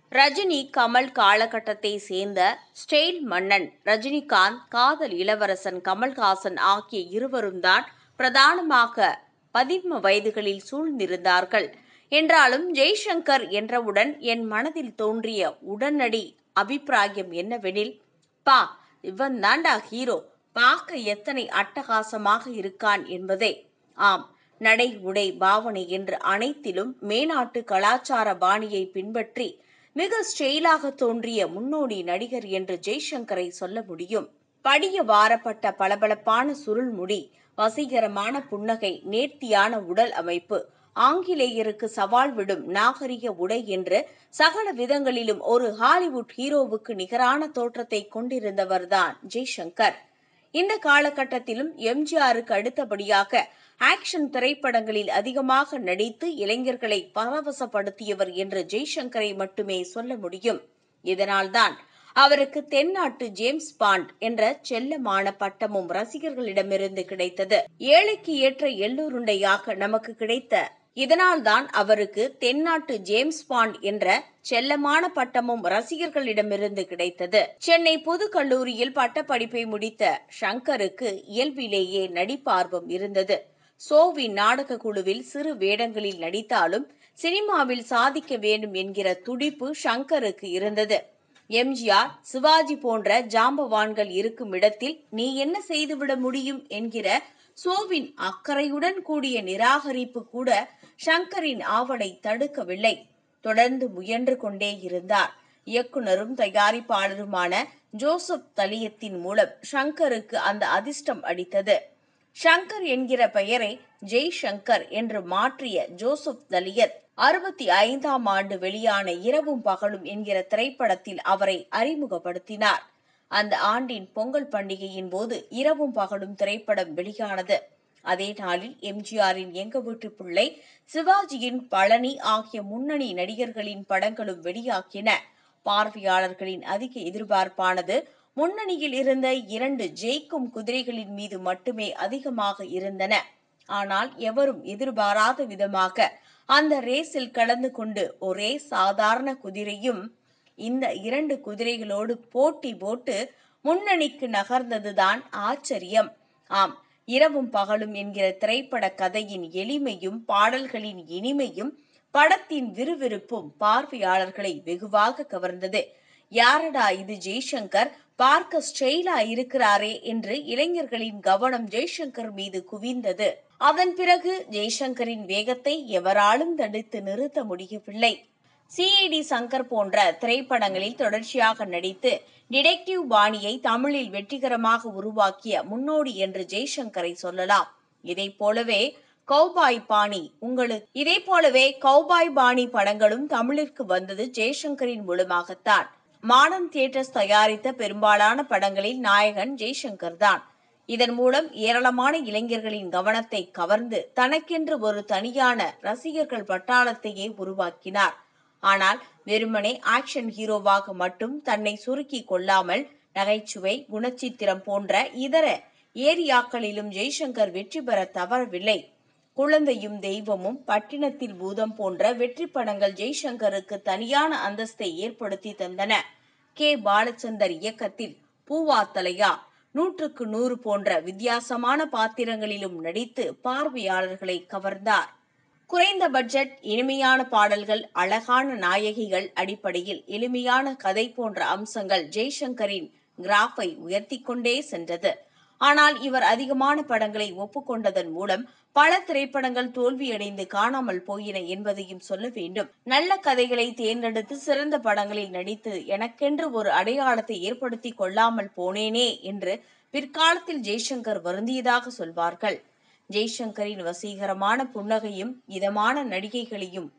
ரஜினி கமல் காலகட்டத்தை சேர்ந்த ஸ்டைல் மன்னன் ரஜினிகாந்த் காதல் இளவரசன் கமல்ஹாசன் ஆகிய இருவரும் தான் பிரதானமாக பதின்ம வயதுகளில் சூழ்ந்திருந்தார்கள் என்றாலும் ஜெய்சங்கர் என்றவுடன் என் மனதில் தோன்றிய உடனடி அபிப்பிராயம் என்னவெனில் பா இவன் தாண்டா ஹீரோ பார்க்க எத்தனை அட்டகாசமாக இருக்கான் என்பதே ஆம் நடை உடை பாவனை என்று அனைத்திலும் மேனாட்டு கலாச்சார பாணியை பின்பற்றி மிக ஸ்டைலாக தோன்றிய முன்னோடி நடிகர் என்று ஜெய்சங்கரை சொல்ல முடியும் படிய வாரப்பட்ட பளபளப்பான சுருள் முடி வசீகரமான புன்னகை நேர்த்தியான உடல் அமைப்பு ஆங்கிலேயருக்கு சவால் விடும் நாகரிக உடை என்று சகல விதங்களிலும் ஒரு ஹாலிவுட் ஹீரோவுக்கு நிகரான தோற்றத்தை கொண்டிருந்தவர்தான் ஜெய்சங்கர் இந்த காலகட்டத்திலும் எம்ஜிஆருக்கு அடுத்தபடியாக ஆக்ஷன் திரைப்படங்களில் அதிகமாக நடித்து இளைஞர்களை பரவசப்படுத்தியவர் என்று ஜெய்சங்கரை மட்டுமே சொல்ல முடியும் இதனால்தான் அவருக்கு தென்னாட்டு ஜேம்ஸ் பாண்ட் என்ற செல்லமான பட்டமும் ரசிகர்களிடமிருந்து கிடைத்தது ஏழைக்கு ஏற்ற எள்ளுருண்டையாக நமக்கு கிடைத்த இதனால்தான் அவருக்கு தென்னாட்டு ஜேம்ஸ் பாண்ட் என்ற செல்லமான பட்டமும் ரசிகர்களிடமிருந்து கிடைத்தது சென்னை பொது கல்லூரியில் பட்டப்படிப்பை முடித்த ஷங்கருக்கு இயல்பிலேயே நடிப்பார்வம் இருந்தது சோவின் நாடக குழுவில் சிறு வேடங்களில் நடித்தாலும் சினிமாவில் சாதிக்க வேண்டும் என்கிற துடிப்பு ஷங்கருக்கு இருந்தது எம்ஜிஆர் சிவாஜி போன்ற ஜாம்பவான்கள் இருக்கும் இடத்தில் நீ என்ன செய்துவிட முடியும் என்கிற சோவின் அக்கறையுடன் கூடிய நிராகரிப்பு கூட ஷங்கரின் ஆவலை தடுக்கவில்லை தொடர்ந்து முயன்று கொண்டே இருந்தார் இயக்குனரும் தயாரிப்பாளருமான ஜோசப் தலியத்தின் மூலம் ஷங்கருக்கு அந்த அதிர்ஷ்டம் அடித்தது ஷங்கர் என்கிற பெயரை ஜெய் ஷங்கர் என்று மாற்றிய ஜோசப் தலியத் அறுபத்தி ஐந்தாம் ஆண்டு வெளியான இரவும் பகலும் என்கிற திரைப்படத்தில் அவரை அறிமுகப்படுத்தினார் அந்த ஆண்டின் பொங்கல் பண்டிகையின் போது இரவும் பகலும் திரைப்படம் வெளியானது அதே நாளில் எம்ஜிஆரின் எங்க வீட்டு பிள்ளை சிவாஜியின் பழனி ஆகிய முன்னணி நடிகர்களின் படங்களும் வெளியாகின பார்வையாளர்களின் அதிக எதிர்பார்ப்பானது முன்னணியில் இருந்த இரண்டு ஜெயிக்கும் குதிரைகளின் மீது மட்டுமே அதிகமாக இருந்தன ஆனால் எவரும் எதிர்பாராத விதமாக அந்த ரேஸில் கலந்து கொண்டு ஒரே சாதாரண குதிரையும் இந்த இரண்டு குதிரைகளோடு போட்டி போட்டு முன்னணிக்கு நகர்ந்ததுதான் ஆச்சரியம் ஆம் இரவும் பகலும் என்கிற திரைப்பட கதையின் எளிமையும் பாடல்களின் இனிமையும் படத்தின் விறுவிறுப்பும் பார்வையாளர்களை வெகுவாக கவர்ந்தது யாரடா இது ஜெய்சங்கர் பார்க்க ஸ்டைலா இருக்கிறாரே என்று இளைஞர்களின் கவனம் ஜெய்சங்கர் மீது குவிந்தது அதன் பிறகு ஜெய்சங்கரின் வேகத்தை எவராலும் தடுத்து நிறுத்த முடியவில்லை சிஐடி சங்கர் போன்ற திரைப்படங்களில் தொடர்ச்சியாக நடித்து டிடெக்டிவ் பாணியை தமிழில் வெற்றிகரமாக உருவாக்கிய முன்னோடி என்று ஜெய்சங்கரை சொல்லலாம் இதை போலவே கௌபாய் பாணி உங்களுக்கு இதே போலவே கௌபாய் பாணி படங்களும் தமிழிற்கு வந்தது ஜெய்சங்கரின் மூலமாகத்தான் மாடர்ன் தியேட்டர்ஸ் தயாரித்த பெரும்பாலான படங்களில் நாயகன் ஜெய்சங்கர் தான் இதன் மூலம் ஏராளமான இளைஞர்களின் கவனத்தை கவர்ந்து தனக்கென்று ஒரு தனியான ரசிகர்கள் பட்டாளத்தையே உருவாக்கினார் ஆனால் வெறுமனே ஆக்ஷன் ஹீரோவாக மட்டும் தன்னை சுருக்கி கொள்ளாமல் நகைச்சுவை குணச்சித்திரம் போன்ற இதர ஏரியாக்களிலும் ஜெய்சங்கர் வெற்றி பெற தவறவில்லை குழந்தையும் தெய்வமும் பட்டினத்தில் பூதம் போன்ற வெற்றி படங்கள் ஜெய்சங்கருக்கு தனியான அந்தஸ்தை ஏற்படுத்தி தந்தன கே பாலச்சந்தர் இயக்கத்தில் பூவா தலையா நூற்றுக்கு நூறு போன்ற வித்தியாசமான பாத்திரங்களிலும் நடித்து பார்வையாளர்களை கவர்ந்தார் குறைந்த பட்ஜெட் இனிமையான பாடல்கள் அழகான நாயகிகள் அடிப்படையில் எளிமையான கதை போன்ற அம்சங்கள் ஜெய்சங்கரின் கிராஃபை உயர்த்தி கொண்டே சென்றது ஆனால் இவர் அதிகமான படங்களை ஒப்புக்கொண்டதன் மூலம் பல திரைப்படங்கள் தோல்வியடைந்து காணாமல் போயின என்பதையும் சொல்ல வேண்டும் நல்ல கதைகளை தேர்ந்தெடுத்து சிறந்த படங்களில் நடித்து எனக்கென்று ஒரு அடையாளத்தை ஏற்படுத்தி கொள்ளாமல் போனேனே என்று பிற்காலத்தில் ஜெய்சங்கர் வருந்தியதாக சொல்வார்கள் ஜெய்சங்கரின் வசீகரமான புன்னகையும் இதமான நடிகைகளையும்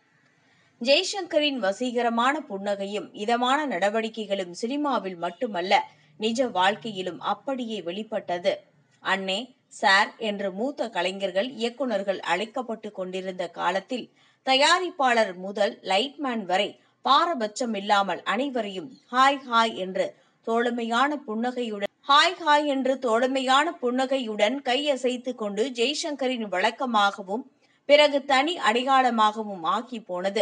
ஜெய்சங்கரின் வசீகரமான புன்னகையும் இதமான நடவடிக்கைகளும் சினிமாவில் மட்டுமல்ல நிஜ வாழ்க்கையிலும் அப்படியே வெளிப்பட்டது அன்னே சார் என்று மூத்த கலைஞர்கள் இயக்குநர்கள் அழைக்கப்பட்டு கொண்டிருந்த காலத்தில் தயாரிப்பாளர் முதல் லைட்மேன் வரை பாரபட்சம் இல்லாமல் அனைவரையும் ஹாய் ஹாய் என்று தோழமையான புன்னகையுடன் ஹாய் ஹாய் என்று தோழமையான புன்னகையுடன் கையசைத்துக் கொண்டு ஜெய்சங்கரின் வழக்கமாகவும் பிறகு தனி அடையாளமாகவும் ஆக்கி போனது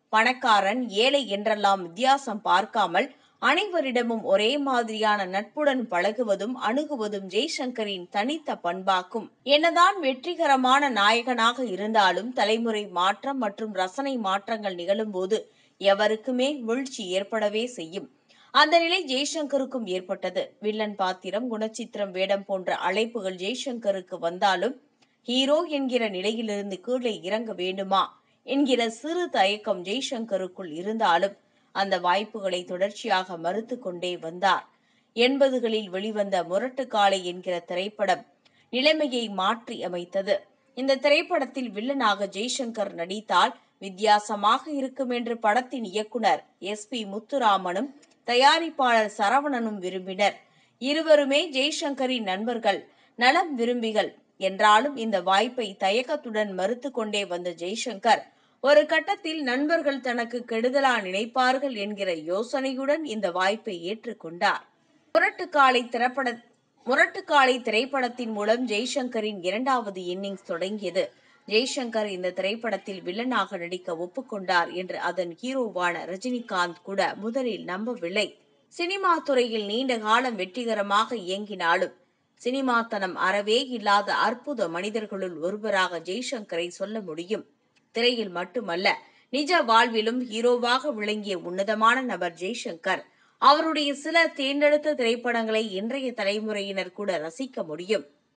பணக்காரன் ஏழை என்றெல்லாம் வித்தியாசம் பார்க்காமல் அனைவரிடமும் ஒரே மாதிரியான நட்புடன் பழகுவதும் அணுகுவதும் ஜெய்சங்கரின் தனித்த பண்பாக்கும் என்னதான் வெற்றிகரமான நாயகனாக இருந்தாலும் தலைமுறை மாற்றம் மற்றும் ரசனை மாற்றங்கள் நிகழும்போது எவருக்குமே வீழ்ச்சி ஏற்படவே செய்யும் அந்த நிலை ஜெய்சங்கருக்கும் ஏற்பட்டது வில்லன் பாத்திரம் குணச்சித்திரம் வேடம் போன்ற அழைப்புகள் ஜெய்சங்கருக்கு வந்தாலும் ஹீரோ என்கிற நிலையிலிருந்து கீழே இறங்க வேண்டுமா என்கிற சிறு தயக்கம் ஜெய்சங்கருக்குள் இருந்தாலும் அந்த வாய்ப்புகளை தொடர்ச்சியாக மறுத்து கொண்டே வந்தார் எண்பதுகளில் வெளிவந்த முரட்டுக்காலை என்கிற திரைப்படம் நிலைமையை மாற்றி அமைத்தது இந்த திரைப்படத்தில் வில்லனாக ஜெய்சங்கர் நடித்தால் வித்தியாசமாக இருக்கும் என்று படத்தின் இயக்குனர் எஸ் பி முத்துராமனும் தயாரிப்பாளர் சரவணனும் விரும்பினர் இருவருமே ஜெய்சங்கரின் நண்பர்கள் நலம் விரும்பிகள் என்றாலும் இந்த வாய்ப்பை தயக்கத்துடன் மறுத்து கொண்டே வந்த ஜெய்சங்கர் ஒரு கட்டத்தில் நண்பர்கள் தனக்கு கெடுதலா நினைப்பார்கள் என்கிற யோசனையுடன் இந்த வாய்ப்பை ஏற்றுக்கொண்டார் முரட்டுக்காலை திரைப்பட முரட்டுக்காலை திரைப்படத்தின் மூலம் ஜெய்சங்கரின் இரண்டாவது இன்னிங்ஸ் தொடங்கியது ஜெய்சங்கர் இந்த திரைப்படத்தில் வில்லனாக நடிக்க ஒப்புக்கொண்டார் என்று அதன் ஹீரோவான ரஜினிகாந்த் கூட முதலில் நம்பவில்லை சினிமா துறையில் நீண்ட காலம் வெற்றிகரமாக இயங்கினாலும் சினிமாத்தனம் அறவே இல்லாத அற்புத மனிதர்களுள் ஒருவராக ஜெய்சங்கரை சொல்ல முடியும் திரையில் மட்டுமல்ல நிஜ வாழ்விலும் ஹீரோவாக விளங்கிய உன்னதமான நபர் ஜெய்சங்கர் அவருடைய சில தேர்ந்தெடுத்த திரைப்படங்களை இன்றைய தலைமுறையினர் கூட ரசிக்க முடியும்